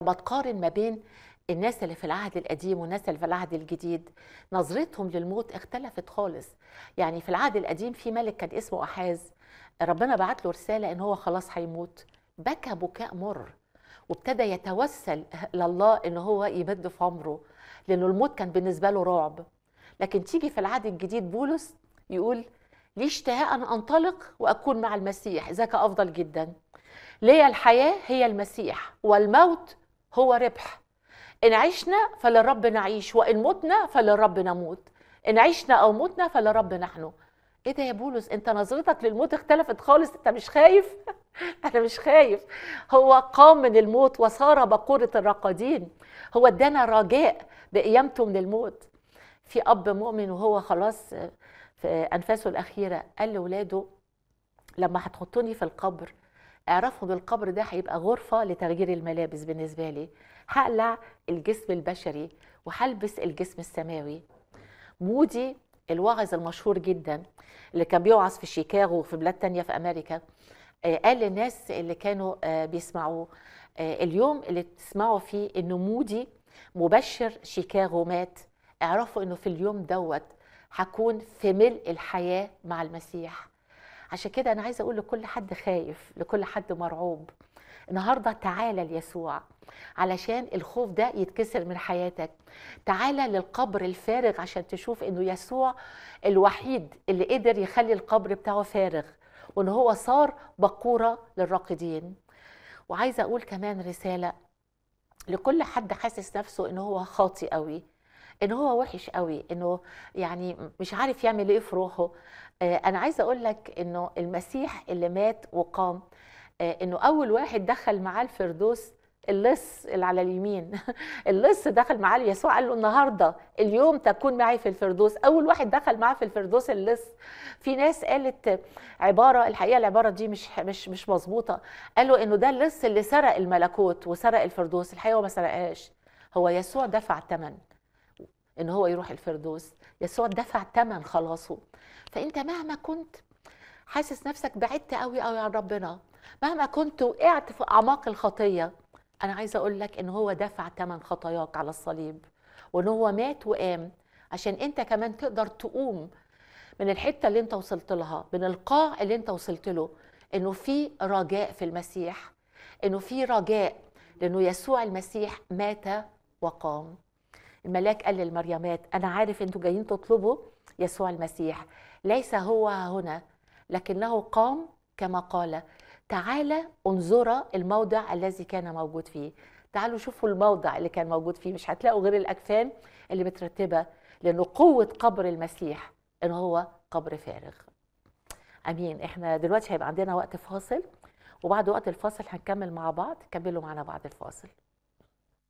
بتقارن ما بين الناس اللي في العهد القديم والناس اللي في العهد الجديد نظرتهم للموت اختلفت خالص يعني في العهد القديم في ملك كان اسمه أحاز ربنا بعت له رسالة ان هو خلاص هيموت بكى بكاء مر وابتدى يتوسل لله ان هو يمد في عمره لانه الموت كان بالنسبه له رعب لكن تيجي في العهد الجديد بولس يقول لي اشتهاء ان انطلق واكون مع المسيح ذاك افضل جدا ليا الحياه هي المسيح والموت هو ربح ان عشنا فللرب نعيش وان متنا فللرب نموت ان عشنا او متنا فللرب نحن ايه ده يا بولس انت نظرتك للموت اختلفت خالص انت مش خايف انا مش خايف هو قام من الموت وصار بقورة الرقادين هو ادانا رجاء بقيامته من الموت في اب مؤمن وهو خلاص في انفاسه الاخيره قال لاولاده لما هتحطوني في القبر اعرفوا ان القبر ده هيبقى غرفه لتغيير الملابس بالنسبه لي هقلع الجسم البشري وهلبس الجسم السماوي مودي الواعظ المشهور جدا اللي كان بيوعظ في شيكاغو وفي بلاد تانية في امريكا قال للناس اللي كانوا بيسمعوه اليوم اللي تسمعوا فيه انه مودي مبشر شيكاغو مات اعرفوا انه في اليوم دوت هكون في ملء الحياه مع المسيح عشان كده انا عايزه اقول لكل حد خايف لكل حد مرعوب النهارده تعالى ليسوع علشان الخوف ده يتكسر من حياتك تعالى للقبر الفارغ عشان تشوف انه يسوع الوحيد اللي قدر يخلي القبر بتاعه فارغ وان هو صار بقوره للراقدين وعايزه اقول كمان رساله لكل حد حاسس نفسه ان هو خاطي قوي ان هو وحش قوي انه يعني مش عارف يعمل ايه في روحه انا عايزه اقول لك انه المسيح اللي مات وقام انه اول واحد دخل معاه الفردوس اللص اللي على اليمين اللص دخل معاه يسوع قال له النهارده اليوم تكون معي في الفردوس اول واحد دخل معاه في الفردوس اللص في ناس قالت عباره الحقيقه العباره دي مش مش مش مظبوطه قالوا انه ده اللص اللي سرق الملكوت وسرق الفردوس الحقيقه هو ما سرقهاش هو يسوع دفع ثمن ان هو يروح الفردوس يسوع دفع ثمن خلاصه فانت مهما كنت حاسس نفسك بعدت قوي قوي عن ربنا مهما كنت وقعت في اعماق الخطيه انا عايزه اقول لك ان هو دفع ثمن خطاياك على الصليب وان هو مات وقام عشان انت كمان تقدر تقوم من الحته اللي انت وصلت لها من القاع اللي انت وصلت له انه في رجاء في المسيح انه في رجاء لانه يسوع المسيح مات وقام الملاك قال للمريمات انا عارف انتوا جايين تطلبوا يسوع المسيح ليس هو هنا لكنه قام كما قال تعالى انظرا الموضع الذي كان موجود فيه تعالوا شوفوا الموضع اللي كان موجود فيه مش هتلاقوا غير الاكفان اللي مترتبه لانه قوه قبر المسيح ان هو قبر فارغ امين احنا دلوقتي هيبقى عندنا وقت فاصل وبعد وقت الفاصل هنكمل مع بعض كملوا معنا بعد الفاصل